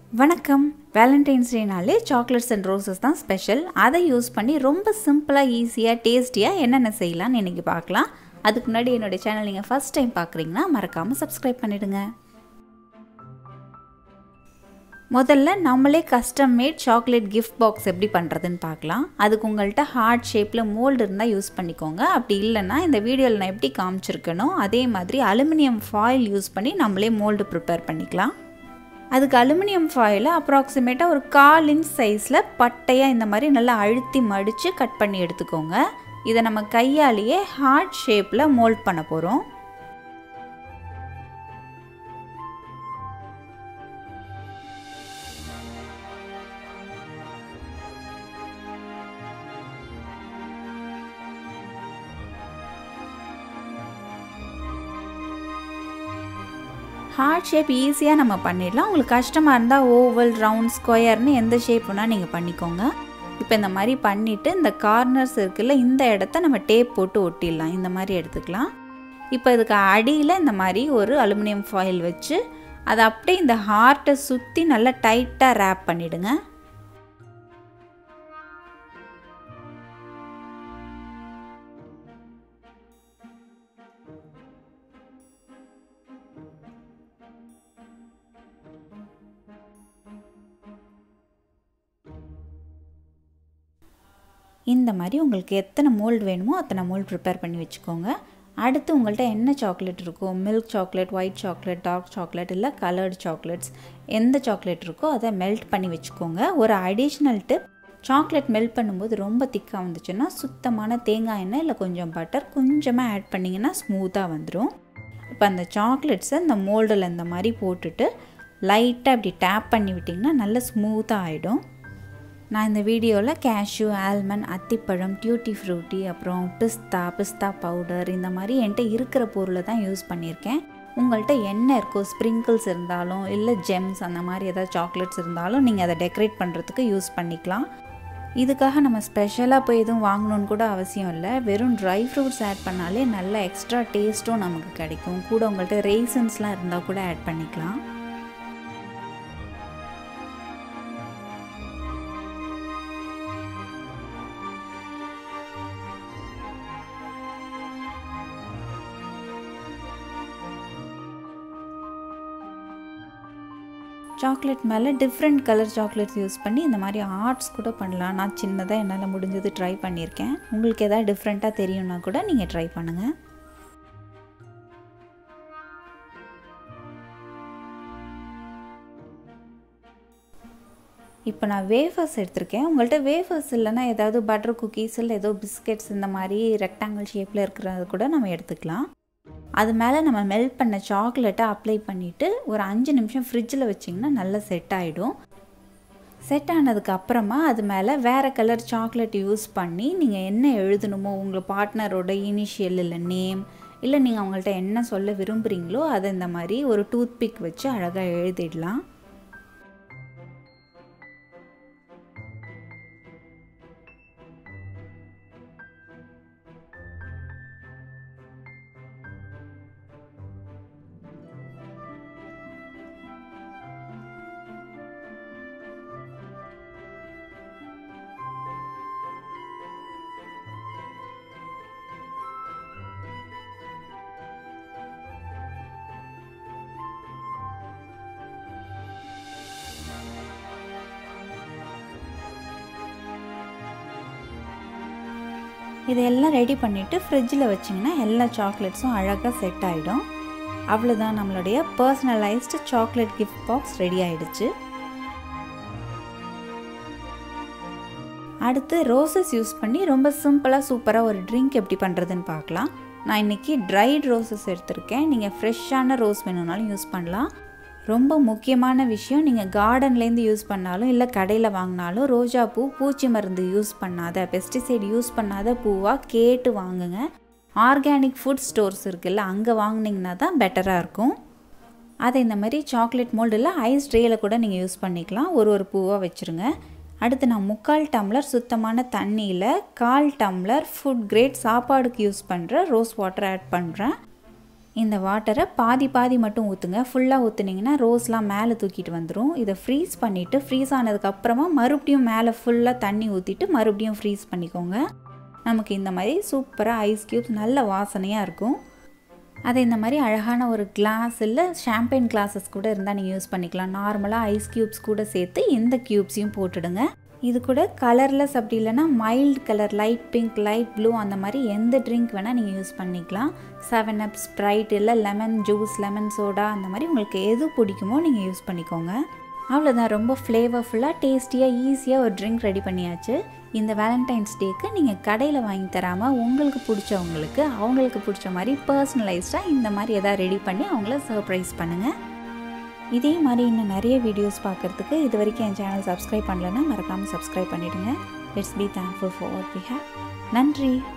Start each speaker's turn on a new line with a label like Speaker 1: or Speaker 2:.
Speaker 1: வணக்கம் வேலண்டைன்ஸ் டேனாலே chocolates and roses தான் ஸ்பெஷல் அதை யூஸ் பண்ணி ரொம்ப சிம்பிளாக ஈஸியாக டேஸ்டியாக என்னென்ன செய்யலாம்னு இன்றைக்கி பார்க்கலாம் அதுக்கு முன்னாடி என்னுடைய சேனல் நீங்கள் ஃபஸ்ட் டைம் பார்க்குறீங்கன்னா மறக்காமல் சப்ஸ்கிரைப் பண்ணிவிடுங்க முதல்ல நம்மளே custom made chocolate gift box எப்படி பண்ணுறதுன்னு பார்க்கலாம் அதுக்கு உங்கள்கிட்ட ஹார்ட் ஷேப்பில் மோல்டு இருந்தால் யூஸ் பண்ணிக்கோங்க அப்படி இல்லைன்னா இந்த வீடியோவில் நான் எப்படி காமிச்சிருக்கனோ அதே மாதிரி அலுமினியம் ஃபாயில் யூஸ் பண்ணி நம்மளே மோல்டு ப்ரிப்பேர் பண்ணிக்கலாம் அதுக்கு அலுமினியம் ஃபாயிலை அப்ராக்சிமேட்டாக ஒரு கால் இன்ச் சைஸில் பட்டையாக இந்த மாதிரி நல்லா அழுத்தி மடித்து கட் பண்ணி எடுத்துக்கோங்க இதை நம்ம கையாலேயே ஹார்ட் ஷேப்பில் மோல்ட் பண்ண போகிறோம் ஹார்ட் ஷேப் ஈஸியாக நம்ம பண்ணிடலாம் உங்களுக்கு கஷ்டமாக இருந்தால் ஓவல் ரவுண்ட் ஸ்கொயர்னு எந்த ஷேப் வேணால் நீங்கள் பண்ணிக்கோங்க இப்போ இந்த மாதிரி பண்ணிவிட்டு இந்த கார்னர்ஸ் இருக்குல்ல இந்த இடத்த நம்ம டேப் போட்டு ஒட்டிடலாம் இந்த மாதிரி எடுத்துக்கலாம் இப்போ இதுக்கு அடியில் இந்த மாதிரி ஒரு அலுமினியம் ஃபாயில் வச்சு அதை அப்படியே இந்த ஹார்ட்டை சுற்றி நல்லா டைட்டாக ரேப் பண்ணிவிடுங்க இந்த மாதிரி உங்களுக்கு எத்தனை மோல்டு வேணுமோ அத்தனை மோல்டு ப்ரிப்பேர் பண்ணி வச்சுக்கோங்க அடுத்து உங்கள்கிட்ட என்ன சாக்லேட் இருக்கோ milk chocolate white chocolate dark chocolate இல்லை கலர்டு சாக்லேட்ஸ் எந்த சாக்லேட் இருக்கோ அதை மெல்ட் பண்ணி வச்சுக்கோங்க ஒரு அடிஷ்னல் டிப் சாக்லேட் மெல்ட் பண்ணும்போது ரொம்ப திக்காக வந்துச்சுன்னா சுத்தமான தேங்காய் எண்ணெய் இல்லை கொஞ்சம் பட்டர் கொஞ்சமாக ஆட் பண்ணிங்கன்னா ஸ்மூத்தாக வந்துடும் இப்போ அந்த சாக்லேட்ஸை இந்த மோல்டில் இந்த மாதிரி போட்டுட்டு லைட்டாக இப்படி டேப் பண்ணி விட்டிங்கன்னா நல்லா ஸ்மூத்தாக ஆகிடும் நான் இந்த வீடியோவில் கேஷ்யூ ஆல்மண்ட் அத்திப்பழம் டியூட்டி ஃப்ரூட்டி அப்புறம் பிஸ்தா பிஸ்தா பவுடர் இந்த மாதிரி என்கிட்ட இருக்கிற பொருளை தான் யூஸ் பண்ணியிருக்கேன் உங்கள்கிட்ட என்ன இருக்கோ ஸ்ப்ரிங்கிள்ஸ் இருந்தாலும் இல்லை ஜெம்ஸ் அந்த மாதிரி ஏதாவது சாக்லேட்ஸ் இருந்தாலும் நீங்கள் அதை டெக்கரேட் பண்ணுறதுக்கு யூஸ் பண்ணிக்கலாம் இதுக்காக நம்ம ஸ்பெஷலாக போய் எதுவும் வாங்கணுன்னு கூட அவசியம் இல்லை வெறும் ட்ரை ஃப்ரூட்ஸ் ஆட் பண்ணாலே நல்ல எக்ஸ்ட்ரா டேஸ்ட்டும் நமக்கு கிடைக்கும் கூட உங்கள்கிட்ட ரேசன்ஸ்லாம் இருந்தால் கூட ஆட் பண்ணிக்கலாம் சாக்லேட் மேலே டிஃப்ரெண்ட் கலர் சாக்லேட்ஸ் யூஸ் பண்ணி இந்த மாதிரி ஆர்ட்ஸ் கூட பண்ணலாம் நான் சின்னதாக என்னால் முடிஞ்சது ட்ரை பண்ணியிருக்கேன் உங்களுக்கு எதாவது டிஃப்ரெண்ட்டாக தெரியும்னா கூட நீங்கள் ட்ரை பண்ணுங்கள் இப்போ நான் வேஃபர்ஸ் எடுத்திருக்கேன் உங்கள்கிட்ட வேஃபர்ஸ் இல்லைன்னா ஏதாவது பட்டர் குக்கீஸ் இல்லை ஏதோ பிஸ்கெட்ஸ் இந்த மாதிரி ரெக்டாங்கிள் ஷேப்பில் இருக்கிறது கூட நம்ம எடுத்துக்கலாம் அது மேலே நம்ம மெல்ட் பண்ண சாக்லேட்டை அப்ளை பண்ணிவிட்டு ஒரு அஞ்சு நிமிஷம் ஃப்ரிட்ஜில் வச்சிங்கன்னா நல்லா செட் ஆகிடும் செட் ஆனதுக்கு அப்புறமா அது மேலே வேறு கலர் சாக்லேட் யூஸ் பண்ணி நீங்கள் என்ன எழுதணுமோ உங்கள் பார்ட்னரோட இனிஷியல் இல்லை நேம் இல்லை நீங்கள் அவங்கள்ட்ட என்ன சொல்ல விரும்புகிறீங்களோ அதை இந்த மாதிரி ஒரு டூத் பிக் வச்சு அழகாக எழுதிடலாம் இதையெல்லாம் ரெடி பண்ணிவிட்டு ஃப்ரிட்ஜில் வச்சிங்கன்னா எல்லா சாக்லேட்ஸும் அழகாக செட் ஆகிடும் அவ்வளோதான் நம்மளுடைய personalised chocolate gift box ready ஆகிடுச்சு அடுத்து ரோசஸ் யூஸ் பண்ணி ரொம்ப சிம்பிளாக சூப்பராக ஒரு ட்ரிங்க் எப்படி பண்ணுறதுன்னு பார்க்கலாம் நான் இன்றைக்கி ட்ரைட் ரோசஸ் எடுத்திருக்கேன் நீங்கள் ஃப்ரெஷ்ஷான ரோஸ் வேணும்னாலும் யூஸ் பண்ணலாம் ரொம்ப முக்கியமான விஷயம் நீங்கள் கார்டன்லேருந்து யூஸ் பண்ணாலும் இல்லை கடையில் வாங்கினாலும் ரோஜா பூ பூச்சி மருந்து யூஸ் பண்ணாத பெஸ்டிசைட் யூஸ் பண்ணாத பூவாக கேட்டு வாங்குங்க ஆர்கானிக் ஃபுட் ஸ்டோர்ஸ் இருக்குல்ல அங்கே வாங்கினீங்கன்னா தான் பெட்டராக இருக்கும் அதை இந்த மாதிரி சாக்லேட் மோல்டில் ஐஸ் ட்ரேயில் கூட நீங்கள் யூஸ் பண்ணிக்கலாம் ஒரு ஒரு பூவாக வச்சுருங்க அடுத்து நான் முக்கால் டம்ளர் சுத்தமான தண்ணியில் கால் டம்ளர் ஃபுட் கிரேட் சாப்பாடுக்கு யூஸ் பண்ணுற ரோஸ் வாட்டர் ஆட் பண்ணுறேன் இந்த வாட்டரை பாதி பாதி மட்டும் ஊற்றுங்க ஃபுல்லாக ஊற்றுனீங்கன்னா ரோஸ்லாம் மேலே தூக்கிட்டு வந்துடும் இதை ஃப்ரீஸ் பண்ணிவிட்டு ஃப்ரீஸ் ஆனதுக்கப்புறமா மறுபடியும் மேலே ஃபுல்லாக தண்ணி ஊற்றிட்டு மறுபடியும் ஃப்ரீஸ் பண்ணிக்கோங்க நமக்கு இந்த மாதிரி சூப்பராக ஐஸ் க்யூப்ஸ் நல்ல வாசனையாக இருக்கும் அதை இந்த மாதிரி அழகான ஒரு கிளாஸ் இல்லை ஷாம்பெயின் கிளாஸஸ் கூட இருந்தால் நீங்கள் யூஸ் பண்ணிக்கலாம் நார்மலாக ஐஸ் க்யூப்ஸ் கூட சேர்த்து இந்த க்யூப்ஸையும் போட்டுடுங்க இது கூட கலர்லெஸ் அப்படி இல்லைன்னா mild colour light pink light blue அந்த மாதிரி எந்த ட்ரிங்க் வேணால் நீங்கள் யூஸ் பண்ணிக்கலாம் செவன் அப் ஸ்ப்ரைட் இல்லை லெமன் ஜூஸ் லெமன் சோடா அந்த மாதிரி உங்களுக்கு எது பிடிக்குமோ நீங்கள் யூஸ் பண்ணிக்கோங்க அவ்வளோதான் ரொம்ப ஃப்ளேவர்ஃபுல்லாக டேஸ்டியாக ஈஸியாக ஒரு ட்ரிங்க் ரெடி பண்ணியாச்சு இந்த வேலண்டைன்ஸ் டேக்கு நீங்கள் கடையில் வாங்கி தராமல் உங்களுக்கு பிடிச்சவங்களுக்கு அவங்களுக்கு பிடிச்ச மாதிரி பர்சனலைஸ்டாக இந்த மாதிரி எதாவது ரெடி பண்ணி அவங்கள சர்ப்ரைஸ் பண்ணுங்கள் இதே மாதிரி இன்னும் நிறைய வீடியோஸ் பார்க்குறதுக்கு இது வரைக்கும் என் சேனல் சப்ஸ்கிரைப் பண்ணலன்னா மறக்காமல் சப்ஸ்கிரைப் பண்ணிவிடுங்க let's be thankful for what we have நன்றி